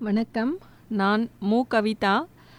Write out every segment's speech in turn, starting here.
வணக்கம் நான் மு கவிதா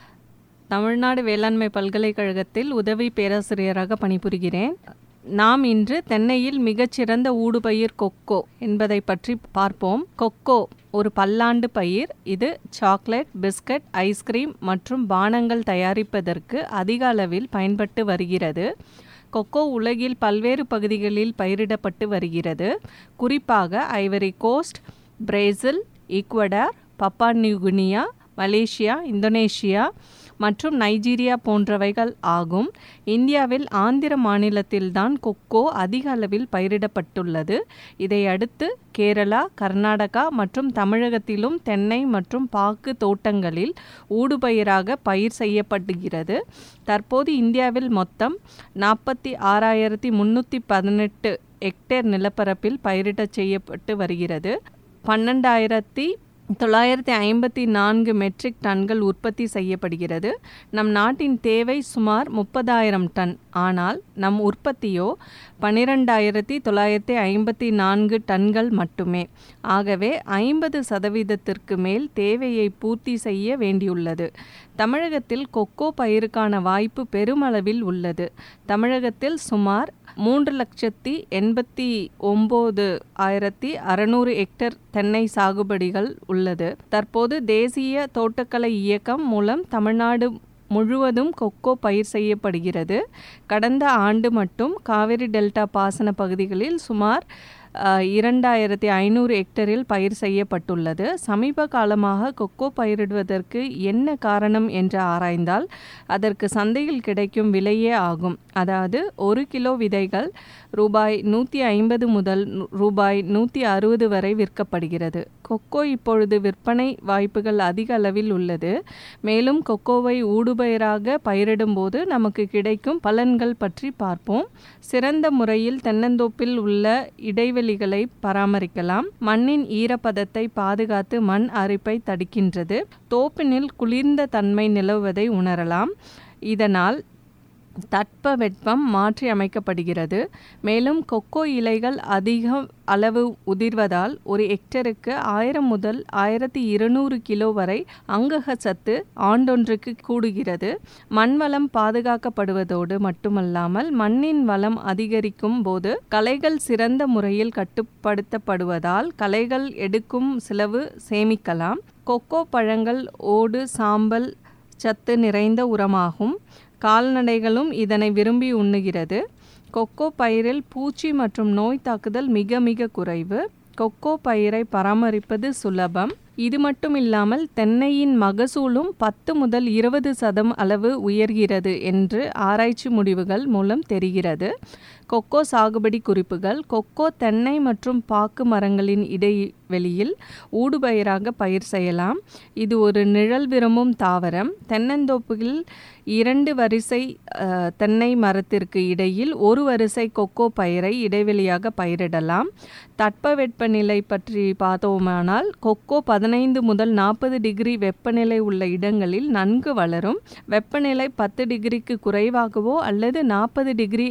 தமிழ்நாடு வேளாண்மை பல்கலைக்கழகத்தில் உதவி பேராசிரியராக பணிபுரிகிறேன் நாம் இன்று தென்னையில் மிகச்சிறந்த ஊடுபயிர் கொக்கோ என்பதை பற்றி பார்ப்போம் கொக்கோ ஒரு பல்லாண்டு பயிர் இது சாக்லேட் பிஸ்கட் ஐஸ்கிரீம் மற்றும் பானங்கள் தயாரிப்பதற்கு அதிக அளவில் பயன்பட்டு வருகிறது கொக்கோ உலகில் பல்வேறு பகுதிகளில் பயிரிடப்பட்டு வருகிறது குறிப்பாக Ivory Coast Brazil Ecuador Papua New Guinea Malaysia Indonesia மற்றும் நைஜீரியா போன்றவைகள் ஆகும் இந்தியாவில் ஆந்திர மாநிலத்தில்தான் கொக்கோ அதிக அளவில் பயிரிடப்பட்டுள்ளது இதை அடுத்து கேரளா கர்நாடகா மற்றும் தமிழகத்திலும் தென்னை மற்றும் பாக்கு தோட்டங்களில் ஊடுபயிராக பயிர் செய்யப்படுகிறது தற்போது இந்தியாவில் மொத்தம் நாற்பத்தி ஆறாயிரத்தி முந்நூற்றி பதினெட்டு ஹெக்டேர் நிலப்பரப்பில் பயிரிடச் செய்யப்பட்டு வருகிறது பன்னெண்டாயிரத்தி தொள்ளாயிரத்தி ஐம்பத்தி நான்கு மெட்ரிக் டன்கள் உற்பத்தி செய்யப்படுகிறது நம் நாட்டின் தேவை சுமார் முப்பதாயிரம் டன் ஆனால் நம் உற்பத்தியோ பன்னிரெண்டாயிரத்தி தொள்ளாயிரத்தி ஐம்பத்தி நான்கு டன்கள் மட்டுமே ஆகவே ஐம்பது சதவீதத்திற்கு மேல் தேவையை பூர்த்தி செய்ய வேண்டியுள்ளது தமிழகத்தில் கொக்கோ பயிருக்கான வாய்ப்பு பெருமளவில் உள்ளது தமிழகத்தில் சுமார் மூன்று லட்சத்தி எண்பத்தி ஒம்பது ஆயிரத்தி அறநூறு ஹெக்டர் தென்னை சாகுபடிகள் உள்ளது தற்போது தேசிய தோட்டக்கலை இயக்கம் மூலம் தமிழ்நாடு முழுவதும் கொக்கோ பயிர் செய்யப்படுகிறது கடந்த ஆண்டு மட்டும் காவிரி டெல்டா பாசன பகுதிகளில் சுமார் இரண்டாயிரத்தி ஐநூறு ஹெக்டரில் பயிர் செய்யப்பட்டுள்ளது சமீப காலமாக கொக்கோ பயிரிடுவதற்கு என்ன காரணம் என்று ஆராய்ந்தால் அதற்கு சந்தையில் கிடைக்கும் விலையே ஆகும் அதாவது ஒரு கிலோ விதைகள் ரூபாய் நூற்றி ஐம்பது முதல் ரூபாய் நூற்றி அறுபது வரை விற்கப்படுகிறது கொக்கோ இப்பொழுது விற்பனை வாய்ப்புகள் அதிக அளவில் உள்ளது மேலும் கொக்கோவை ஊடுபயிராக பயிரிடும்போது நமக்கு கிடைக்கும் பலன்கள் பற்றி பார்ப்போம் சிறந்த முறையில் தென்னந்தோப்பில் உள்ள இடைவெளிகளை பராமரிக்கலாம் மண்ணின் ஈரப்பதத்தை பாதுகாத்து மண் அரிப்பை தடுக்கின்றது தோப்பினில் குளிர்ந்த தன்மை நிலவுவதை உணரலாம் இதனால் தட்ப வெப்பம் மாற்றி அமைக்கப்படுகிறது மேலும் கொக்கோ இலைகள் அதிக அளவு உதிர்வதால் ஒரு ஹெக்டருக்கு ஆயிரம் முதல் ஆயிரத்தி இருநூறு கிலோ வரை அங்கக சத்து ஆண்டொன்றுக்கு கூடுகிறது மண் வளம் பாதுகாக்கப்படுவதோடு மட்டுமல்லாமல் மண்ணின் வளம் அதிகரிக்கும் போது களைகள் சிறந்த முறையில் கட்டுப்படுத்தப்படுவதால் களைகள் எடுக்கும் செலவு சேமிக்கலாம் கொக்கோ பழங்கள் ஓடு சாம்பல் சத்து நிறைந்த உரமாகும் கால்நடைகளும் இதனை விரும்பி உண்ணுகிறது கொக்கோ பயிரில் பூச்சி மற்றும் நோய் தாக்குதல் மிக மிக குறைவு கொக்கோ பயிரை பராமரிப்பது சுலபம் இது மட்டும் இல்லாமல் தென்னையின் மகசூலும் பத்து முதல் இருபது சதம் அளவு உயர்கிறது என்று ஆராய்ச்சி முடிவுகள் மூலம் தெரிகிறது கொக்கோ சாகுபடி குறிப்புகள் கொக்கோ தென்னை மற்றும் பாக்கு மரங்களின் இடைவெளியில் ஊடுபயிராக பயிர் செய்யலாம் இது ஒரு நிழல் விரும்பும் தாவரம் தென்னந்தோப்புகளில் இரண்டு வரிசை தென்னை மரத்திற்கு இடையில் ஒரு வரிசை கொக்கோ பயிரை இடைவெளியாக பயிரிடலாம் தட்பவெப்பநிலை பற்றி பார்த்தோமானால் கொக்கோ பதினைந்து முதல் நாற்பது டிகிரி வெப்பநிலை உள்ள இடங்களில் நன்கு வளரும் வெப்பநிலை பத்து டிகிரிக்கு குறைவாகவோ அல்லது நாற்பது டிகிரி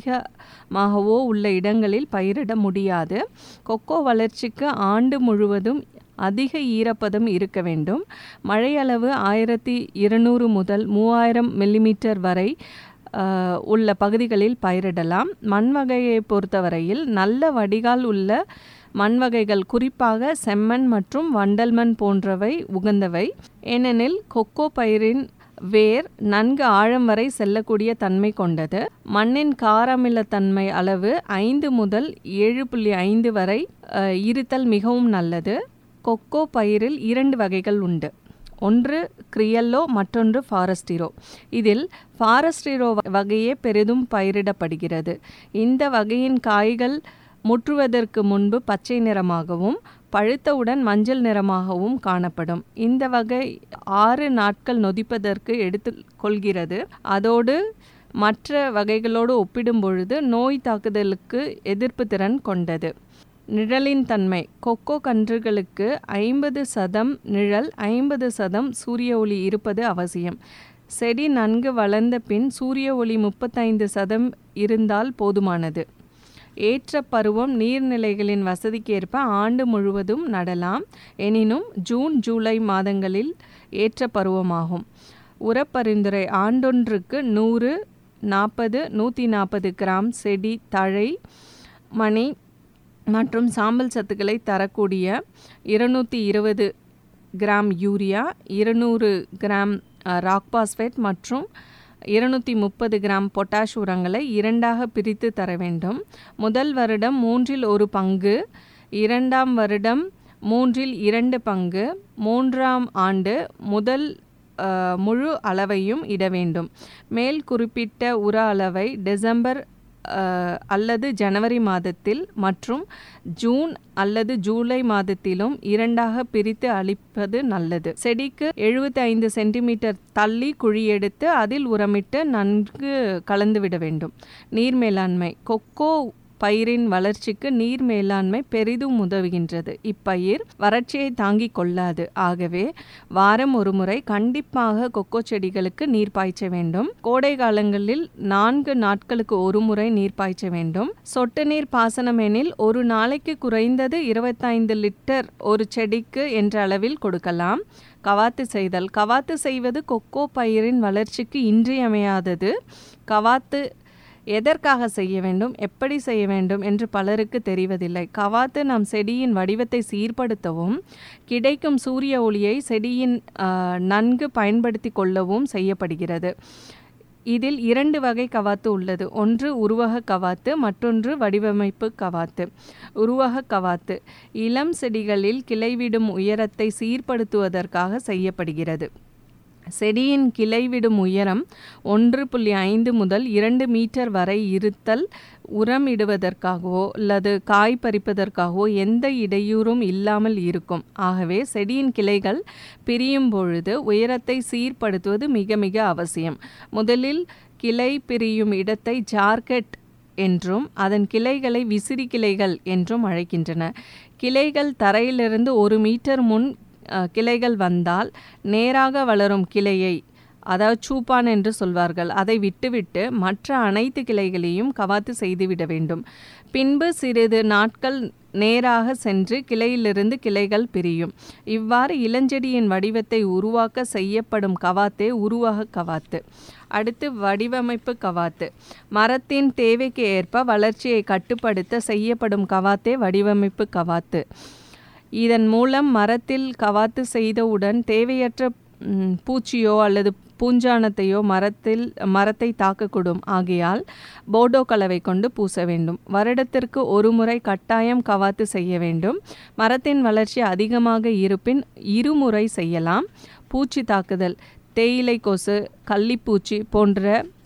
அதிகமாகவோ உள்ள இடங்களில் பயிரிட முடியாது கொக்கோ வளர்ச்சிக்கு ஆண்டு முழுவதும் அதிக ஈரப்பதம் இருக்க வேண்டும் மழையளவு ஆயிரத்தி இருநூறு முதல் மூவாயிரம் மில்லிமீட்டர் வரை உள்ள பகுதிகளில் பயிரிடலாம் மண் வகையை பொறுத்தவரையில் நல்ல வடிகால் உள்ள மண் வகைகள் குறிப்பாக செம்மண் மற்றும் வண்டல் மண் போன்றவை உகந்தவை ஏனெனில் கொக்கோ பயிரின் வேர் நன்கு ஆழம் வரை செல்லக்கூடிய தன்மை கொண்டது மண்ணின் காரமிலத்தன்மை அளவு ஐந்து முதல் ஏழு புள்ளி ஐந்து வரை இருத்தல் மிகவும் நல்லது கொக்கோ பயிரில் இரண்டு வகைகள் உண்டு ஒன்று கிரியல்லோ மற்றொன்று ஃபாரஸ்டிரோ இதில் ஃபாரஸ்டிரோ வகையே பெரிதும் பயிரிடப்படுகிறது இந்த வகையின் காய்கள் முற்றுவதற்கு முன்பு பச்சை நிறமாகவும் பழுத்தவுடன் மஞ்சள் நிறமாகவும் காணப்படும் இந்த வகை ஆறு நாட்கள் நொதிப்பதற்கு எடுத்து கொள்கிறது அதோடு மற்ற வகைகளோடு ஒப்பிடும் பொழுது நோய் தாக்குதலுக்கு எதிர்ப்பு திறன் கொண்டது நிழலின் தன்மை கொக்கோ கன்றுகளுக்கு ஐம்பது சதம் நிழல் ஐம்பது சதம் சூரிய ஒளி இருப்பது அவசியம் செடி நன்கு வளர்ந்த பின் சூரிய ஒளி முப்பத்தைந்து சதம் இருந்தால் போதுமானது ஏற்ற பருவம் நீர்நிலைகளின் வசதிக்கேற்ப ஆண்டு முழுவதும் நடலாம் எனினும் ஜூன் ஜூலை மாதங்களில் ஏற்ற பருவமாகும் உரப்பரிந்துரை ஆண்டொன்றுக்கு நூறு நாற்பது நூற்றி நாற்பது கிராம் செடி தழை மணி மற்றும் சாம்பல் சத்துக்களை தரக்கூடிய இருநூற்றி இருபது கிராம் யூரியா இருநூறு கிராம் ராக் பாஸ்பேட் மற்றும் இருநூற்றி முப்பது கிராம் பொட்டாஷ் உரங்களை இரண்டாக பிரித்து தர வேண்டும் முதல் வருடம் மூன்றில் ஒரு பங்கு இரண்டாம் வருடம் மூன்றில் இரண்டு பங்கு மூன்றாம் ஆண்டு முதல் முழு அளவையும் இட வேண்டும் மேல் குறிப்பிட்ட உர அளவை டிசம்பர் அல்லது ஜனவரி மாதத்தில் மற்றும் ஜூன் அல்லது ஜூலை மாதத்திலும் இரண்டாக பிரித்து அளிப்பது நல்லது செடிக்கு எழுபத்தி ஐந்து சென்டிமீட்டர் தள்ளி குழி எடுத்து அதில் உரமிட்டு நன்கு கலந்துவிட வேண்டும் நீர் மேலாண்மை கொக்கோ பயிரின் வளர்ச்சிக்கு நீர் மேலாண்மை பெரிதும் உதவுகின்றது இப்பயிர் வறட்சியை தாங்கிக் கொள்ளாது ஆகவே வாரம் ஒரு முறை கண்டிப்பாக கொக்கோ செடிகளுக்கு நீர் பாய்ச்ச வேண்டும் கோடை காலங்களில் நான்கு நாட்களுக்கு ஒரு முறை நீர் பாய்ச்ச வேண்டும் சொட்டு நீர் பாசனம் எனில் ஒரு நாளைக்கு குறைந்தது இருபத்தைந்து லிட்டர் ஒரு செடிக்கு என்ற அளவில் கொடுக்கலாம் கவாத்து செய்தல் கவாத்து செய்வது கொக்கோ பயிரின் வளர்ச்சிக்கு இன்றியமையாதது கவாத்து எதற்காக செய்ய வேண்டும் எப்படி செய்ய வேண்டும் என்று பலருக்கு தெரிவதில்லை கவாத்து நம் செடியின் வடிவத்தை சீர்படுத்தவும் கிடைக்கும் சூரிய ஒளியை செடியின் நன்கு பயன்படுத்தி கொள்ளவும் செய்யப்படுகிறது இதில் இரண்டு வகை கவாத்து உள்ளது ஒன்று உருவக கவாத்து மற்றொன்று வடிவமைப்பு கவாத்து உருவக கவாத்து இளம் செடிகளில் கிளைவிடும் உயரத்தை சீர்படுத்துவதற்காக செய்யப்படுகிறது செடியின் கிளைவிடும் உயரம் ஒன்று புள்ளி ஐந்து முதல் இரண்டு மீட்டர் வரை இருத்தல் உரம் இடுவதற்காகவோ அல்லது காய் பறிப்பதற்காகவோ எந்த இடையூறும் இல்லாமல் இருக்கும் ஆகவே செடியின் கிளைகள் பிரியும் பொழுது உயரத்தை சீர்படுத்துவது மிக மிக அவசியம் முதலில் கிளை பிரியும் இடத்தை ஜார்கெட் என்றும் அதன் கிளைகளை விசிறி கிளைகள் என்றும் அழைக்கின்றன கிளைகள் தரையிலிருந்து ஒரு மீட்டர் முன் கிளைகள் வந்தால் நேராக வளரும் கிளையை அதாவது சூப்பான் என்று சொல்வார்கள் அதை விட்டுவிட்டு மற்ற அனைத்து கிளைகளையும் கவாத்து செய்துவிட வேண்டும் பின்பு சிறிது நாட்கள் நேராக சென்று கிளையிலிருந்து கிளைகள் பிரியும் இவ்வாறு இளஞ்செடியின் வடிவத்தை உருவாக்க செய்யப்படும் கவாத்தே உருவக கவாத்து அடுத்து வடிவமைப்பு கவாத்து மரத்தின் தேவைக்கு ஏற்ப வளர்ச்சியை கட்டுப்படுத்த செய்யப்படும் கவாத்தே வடிவமைப்பு கவாத்து இதன் மூலம் மரத்தில் கவாத்து செய்தவுடன் தேவையற்ற பூச்சியோ அல்லது பூஞ்சானத்தையோ மரத்தில் மரத்தை தாக்கக்கூடும் ஆகையால் போர்டோ கலவை கொண்டு பூச வேண்டும் வருடத்திற்கு ஒரு முறை கட்டாயம் கவாத்து செய்ய வேண்டும் மரத்தின் வளர்ச்சி அதிகமாக இருப்பின் இருமுறை செய்யலாம் பூச்சி தாக்குதல் தேயிலை கொசு கள்ளிப்பூச்சி போன்ற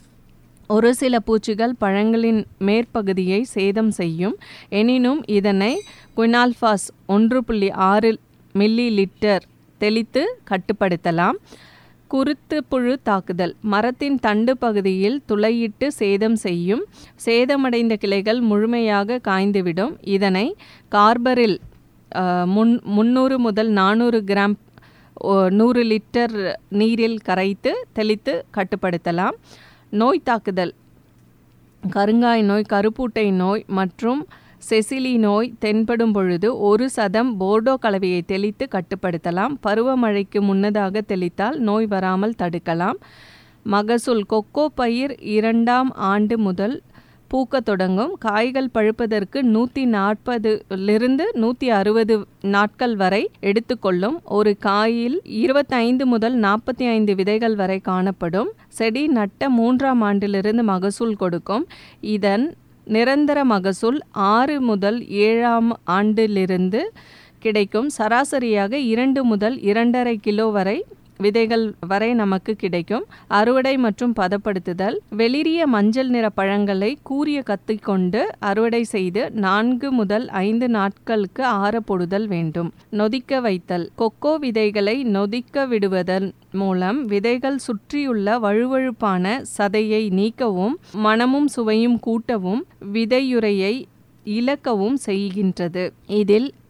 ஒரு சில பூச்சிகள் பழங்களின் மேற்பகுதியை சேதம் செய்யும் எனினும் இதனை குயினால்பாஸ் ஒன்று புள்ளி ஆறு மில்லி லிட்டர் தெளித்து கட்டுப்படுத்தலாம் குருத்து புழு தாக்குதல் மரத்தின் தண்டு பகுதியில் துளையிட்டு சேதம் செய்யும் சேதமடைந்த கிளைகள் முழுமையாக காய்ந்துவிடும் இதனை கார்பரில் முன் முந்நூறு முதல் நானூறு கிராம் நூறு லிட்டர் நீரில் கரைத்து தெளித்து கட்டுப்படுத்தலாம் நோய் தாக்குதல் கருங்காய் நோய் கருப்பூட்டை நோய் மற்றும் செசிலி நோய் தென்படும் பொழுது ஒரு சதம் போர்டோ கலவையை தெளித்து கட்டுப்படுத்தலாம் பருவமழைக்கு முன்னதாக தெளித்தால் நோய் வராமல் தடுக்கலாம் மகசூல் கொக்கோ பயிர் இரண்டாம் ஆண்டு முதல் பூக்க தொடங்கும் காய்கள் பழுப்பதற்கு நூற்றி நாற்பதுலிருந்து நூற்றி அறுபது நாட்கள் வரை எடுத்துக்கொள்ளும் ஒரு காயில் இருபத்தைந்து முதல் நாற்பத்தி ஐந்து விதைகள் வரை காணப்படும் செடி நட்ட மூன்றாம் ஆண்டிலிருந்து மகசூல் கொடுக்கும் இதன் நிரந்தர மகசூல் ஆறு முதல் ஏழாம் ஆண்டிலிருந்து கிடைக்கும் சராசரியாக இரண்டு முதல் இரண்டரை கிலோ வரை விதைகள் வரை நமக்கு கிடைக்கும் அறுவடை மற்றும் பதப்படுத்துதல் வெளிரிய மஞ்சள் நிற பழங்களை கூரிய கத்தி கொண்டு அறுவடை செய்து நான்கு முதல் ஐந்து நாட்களுக்கு ஆறப்பொடுதல் வேண்டும் நொதிக்க வைத்தல் கொக்கோ விதைகளை நொதிக்க விடுவதன் மூலம் விதைகள் சுற்றியுள்ள வழுவழுப்பான சதையை நீக்கவும் மனமும் சுவையும் கூட்டவும் விதையுறையை இழக்கவும் செய்கின்றது இதில்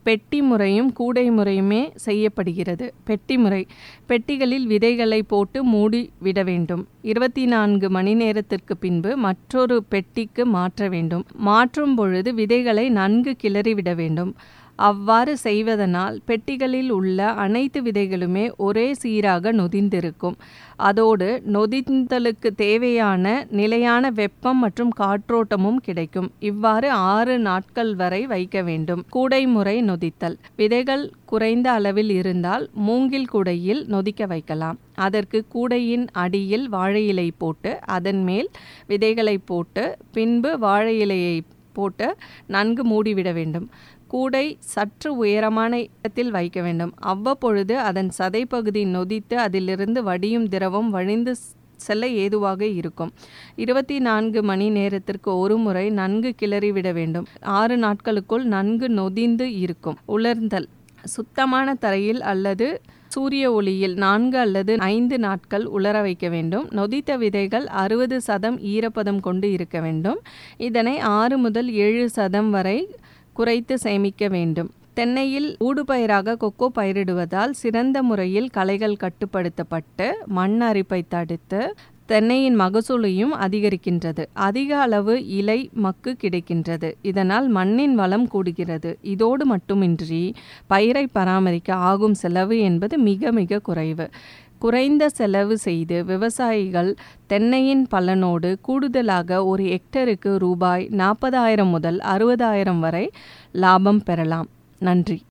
பெட்டி முறையும் கூடை முறையுமே செய்யப்படுகிறது பெட்டி முறை பெட்டிகளில் விதைகளை போட்டு மூடி விட வேண்டும் இருபத்தி நான்கு மணி நேரத்திற்கு பின்பு மற்றொரு பெட்டிக்கு மாற்ற வேண்டும் மாற்றும் பொழுது விதைகளை நன்கு கிளறிவிட வேண்டும் அவ்வாறு செய்வதனால் பெட்டிகளில் உள்ள அனைத்து விதைகளுமே ஒரே சீராக நொதிந்திருக்கும் அதோடு நொதிந்தலுக்கு தேவையான நிலையான வெப்பம் மற்றும் காற்றோட்டமும் கிடைக்கும் இவ்வாறு ஆறு நாட்கள் வரை வைக்க வேண்டும் கூடை முறை நொதித்தல் விதைகள் குறைந்த அளவில் இருந்தால் மூங்கில் கூடையில் நொதிக்க வைக்கலாம் அதற்கு கூடையின் அடியில் வாழை இலை போட்டு அதன் மேல் விதைகளை போட்டு பின்பு வாழை இலையை போட்டு நன்கு மூடிவிட வேண்டும் கூடை சற்று உயரமான இடத்தில் வைக்க வேண்டும் அவ்வப்பொழுது அதன் சதைப்பகுதி நொதித்து அதிலிருந்து வடியும் திரவம் வழிந்து செல்ல ஏதுவாக இருக்கும் இருபத்தி நான்கு மணி நேரத்திற்கு ஒரு முறை நன்கு கிளறிவிட வேண்டும் ஆறு நாட்களுக்குள் நன்கு நொதிந்து இருக்கும் உலர்ந்தல் சுத்தமான தரையில் அல்லது சூரிய ஒளியில் நான்கு அல்லது ஐந்து நாட்கள் உலர வைக்க வேண்டும் நொதித்த விதைகள் அறுபது சதம் ஈரப்பதம் கொண்டு இருக்க வேண்டும் இதனை ஆறு முதல் ஏழு சதம் வரை குறைத்து சேமிக்க வேண்டும் தென்னையில் ஊடுபயிராக கொக்கோ பயிரிடுவதால் சிறந்த முறையில் களைகள் கட்டுப்படுத்தப்பட்டு மண் அரிப்பை தடுத்து தென்னையின் மகசூலையும் அதிகரிக்கின்றது அதிக அளவு இலை மக்கு கிடைக்கின்றது இதனால் மண்ணின் வளம் கூடுகிறது இதோடு மட்டுமின்றி பயிரை பராமரிக்க ஆகும் செலவு என்பது மிக மிக குறைவு குறைந்த செலவு செய்து விவசாயிகள் தென்னையின் பலனோடு கூடுதலாக ஒரு ஹெக்டருக்கு ரூபாய் நாற்பதாயிரம் முதல் அறுபதாயிரம் வரை லாபம் பெறலாம் நன்றி